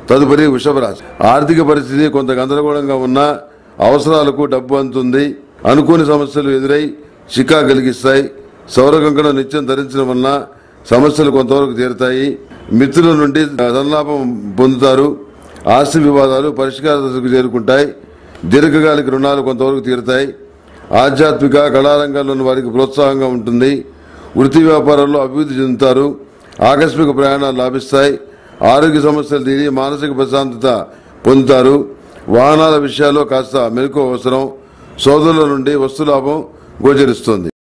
తదుపరి వృషభ రాశి ఆర్థిక పరిస్థితి కొంత గందరగోళంగా ఉన్నా అవసరాలకు డబ్బు అందుతుంది అనుకోని సమస్యలు ఎదురై చికా కలిగిస్తాయి సౌర కంకణం నిత్యం ధరించడం వలన సమస్యలు కొంతవరకు తీరుతాయి మిత్రుల నుండి ధనలాభం పొందుతారు ఆస్తి వివాదాలు పరిష్కార దశకు చేరుకుంటాయి దీర్ఘకాలిక రుణాలు కొంతవరకు తీరుతాయి ఆధ్యాత్మిక కళారంగాల్లోని వారికి ప్రోత్సాహంగా ఉంటుంది వృత్తి వ్యాపారాల్లో అభివృద్ధి చెందుతారు ఆకస్మిక ప్రయాణాలు లాభిస్తాయి ఆరోగ్య సమస్యలు తీరి మానసిక ప్రశాంతత పొందుతారు వాహనాల విషయాల్లో కాస్త మెలకు అవసరం సోదరుల నుండి వస్తులాభం గోచరిస్తుంది